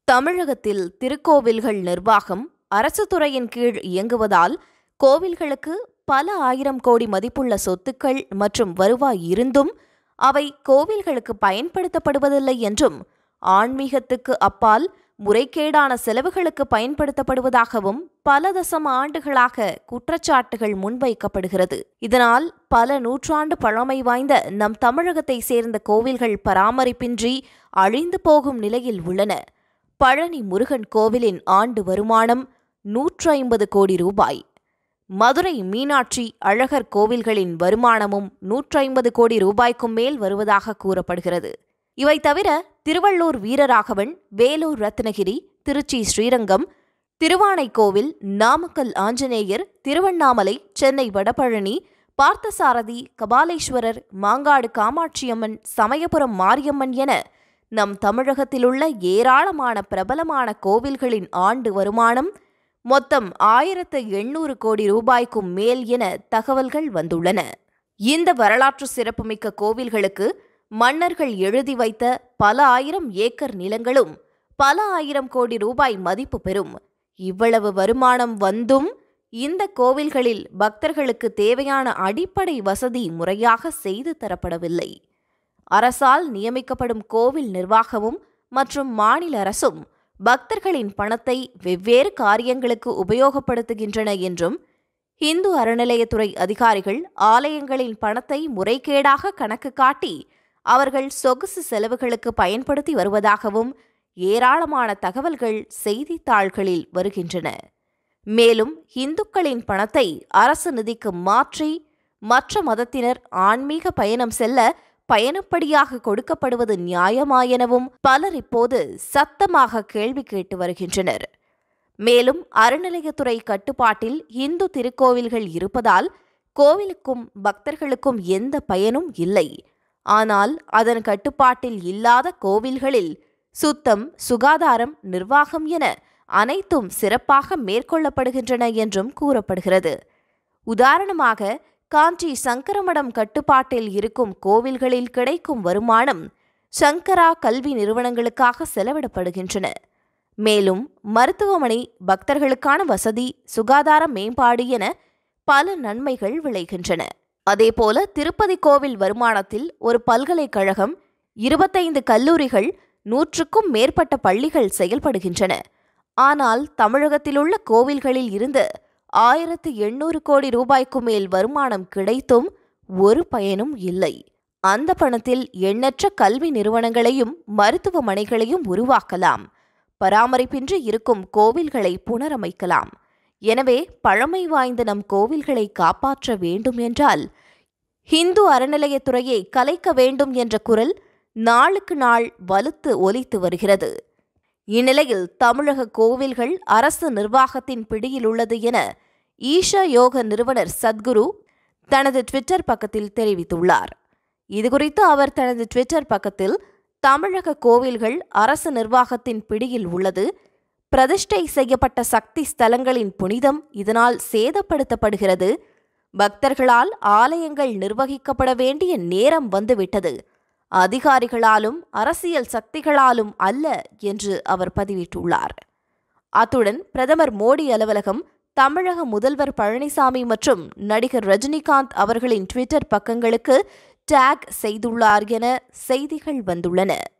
தமிழகத்தில் திருக்கோவில்கள் நிர்வாகம் அரசு துறையின் கீழ் இயங்குவதால் கோவில்களுக்கு பல ஆயிரம் கோடி மதிப்புள்ள சொத்துக்கள் மற்றும் வருவாய் இருந்தும் அவை கோவில்களுக்கு பயன்படுத்தப்படுவதில்லை என்றும் ஆன்மீகத்துக்கு அப்பால் முறைகேடான செலவுகளுக்கு பயன்படுத்தப்படுவதாகவும் பல தசம ஆண்டுகளாக குற்றச்சாட்டுகள் முன்வைக்கப்படுகிறது இதனால் பல நூற்றாண்டு பழமை வாய்ந்த நம் தமிழகத்தை சேர்ந்த கோவில்கள் பராமரிப்பின்றி அழிந்து போகும் நிலையில் உள்ளன பழனி முருகன் கோவிலின் ஆண்டு வருமானம் நூற்று ஐம்பது கோடி ரூபாய் மதுரை மீனாட்சி அழகர் கோவில்களின் வருமானமும் நூற்று ஐம்பது கோடி ரூபாய்க்கும் மேல் வருவதாக கூறப்படுகிறது இவை தவிர திருவள்ளூர் வீரராகவன் வேலூர் ரத்னகிரி திருச்சி ஸ்ரீரங்கம் திருவானைக்கோவில் நாமக்கல் ஆஞ்சநேயர் திருவண்ணாமலை சென்னை வடபழனி பார்த்தசாரதி கபாலேஸ்வரர் மாங்காடு காமாட்சியம்மன் சமயபுரம் மாரியம்மன் என நம் தமிழகத்திலுள்ள ஏராளமான பிரபலமான கோவில்களின் ஆண்டு வருமானம் மொத்தம் ஆயிரத்து எண்ணூறு கோடி ரூபாய்க்கும் மேல் என தகவல்கள் வந்துள்ளன இந்த வரலாற்று சிறப்புமிக்க கோவில்களுக்கு மன்னர்கள் எழுதி வைத்த பல ஆயிரம் ஏக்கர் நிலங்களும் பல ஆயிரம் கோடி ரூபாய் மதிப்பு பெறும் இவ்வளவு வருமானம் வந்தும் இந்த கோவில்களில் பக்தர்களுக்கு தேவையான அடிப்படை வசதி முறையாக செய்து தரப்படவில்லை அரசால் நியமிக்கப்படும் கோவில் நிர்வாகமும் மற்றும் மாநில அரசும் பக்தர்களின் பணத்தை வெவ்வேறு காரியங்களுக்கு உபயோகப்படுத்துகின்றன என்றும் இந்து அறநிலையத்துறை அதிகாரிகள் ஆலயங்களின் பணத்தை முறைகேடாக கணக்கு காட்டி அவர்கள் சொகுசு செலவுகளுக்கு பயன்படுத்தி வருவதாகவும் ஏராளமான தகவல்கள் செய்தித்தாள்களில் வருகின்றன மேலும் இந்துக்களின் பணத்தை அரசு நிதிக்கு மாற்றி மற்ற மதத்தினர் ஆன்மீக பயணம் செல்ல பயணப்படியாக கொடுக்கப்படுவது நியாயமா எனவும் பலர் இப்போது சத்தமாக கேள்வி கேட்டு வருகின்றனர் மேலும் அறநிலையத்துறை கட்டுப்பாட்டில் இந்து திருக்கோவில்கள் இருப்பதால் கோவிலுக்கும் பக்தர்களுக்கும் எந்த பயனும் இல்லை ஆனால் அதன் கட்டுப்பாட்டில் இல்லாத கோவில்களில் சுத்தம் சுகாதாரம் நிர்வாகம் என அனைத்தும் சிறப்பாக மேற்கொள்ளப்படுகின்றன என்றும் கூறப்படுகிறது உதாரணமாக காஞ்சி சங்கரமடம் கட்டுப்பாட்டில் இருக்கும் கோவில்களில் கிடைக்கும் வருமானம் சங்கரா கல்வி நிறுவனங்களுக்காக செலவிடப்படுகின்றன மேலும் மருத்துவமனை பக்தர்களுக்கான வசதி சுகாதார மேம்பாடு என பல நன்மைகள் விளைகின்றன அதேபோல திருப்பதி கோவில் வருமானத்தில் ஒரு பல்கலைக்கழகம் இருபத்தைந்து கல்லூரிகள் நூற்றுக்கும் மேற்பட்ட பள்ளிகள் செயல்படுகின்றன ஆனால் தமிழகத்திலுள்ள கோவில்களில் இருந்து ஆயிரத்து எண்ணூறு கோடி ரூபாய்க்கு மேல் வருமானம் கிடைத்தும் ஒரு பயனும் இல்லை அந்த பணத்தில் எண்ணற்ற கல்வி நிறுவனங்களையும் மருத்துவமனைகளையும் உருவாக்கலாம் பராமரிப்பின்றி இருக்கும் கோவில்களை புனரமைக்கலாம் எனவே பழமை வாய்ந்த நம் கோவில்களை காப்பாற்ற வேண்டும் என்றால் ஹிந்து அறநிலையத்துறையை கலைக்க வேண்டும் என்ற குரல் நாளுக்கு நாள் வலுத்து ஒலித்து வருகிறது இந்நிலையில் தமிழக கோவில்கள் அரசு நிர்வாகத்தின் பிடியில் உள்ளது என ஈஷா யோக நிறுவனர் சத்குரு தனது ட்விட்டர் பக்கத்தில் தெரிவித்துள்ளார் இதுகுறித்து அவர் தனது ட்விட்டர் பக்கத்தில் தமிழக கோவில்கள் அரசு நிர்வாகத்தின் பிடியில் உள்ளது பிரதிஷ்டை செய்யப்பட்ட சக்தி ஸ்தலங்களின் புனிதம் இதனால் சேதப்படுத்தப்படுகிறது பக்தர்களால் ஆலயங்கள் நிர்வகிக்கப்பட வேண்டிய நேரம் வந்துவிட்டது அதிகாரிகளாலும் அரசியல் சக்திகளாலும் அல்ல என்று அவர் பதிவிட்டுள்ளார் அத்துடன் பிரதமர் மோடி அலுவலகம் தமிழக முதல்வர் பழனிசாமி மற்றும் நடிகர் ரஜினிகாந்த் அவர்களின் ட்விட்டர் பக்கங்களுக்கு டேக் செய்துள்ளார் என செய்திகள் வந்துள்ளன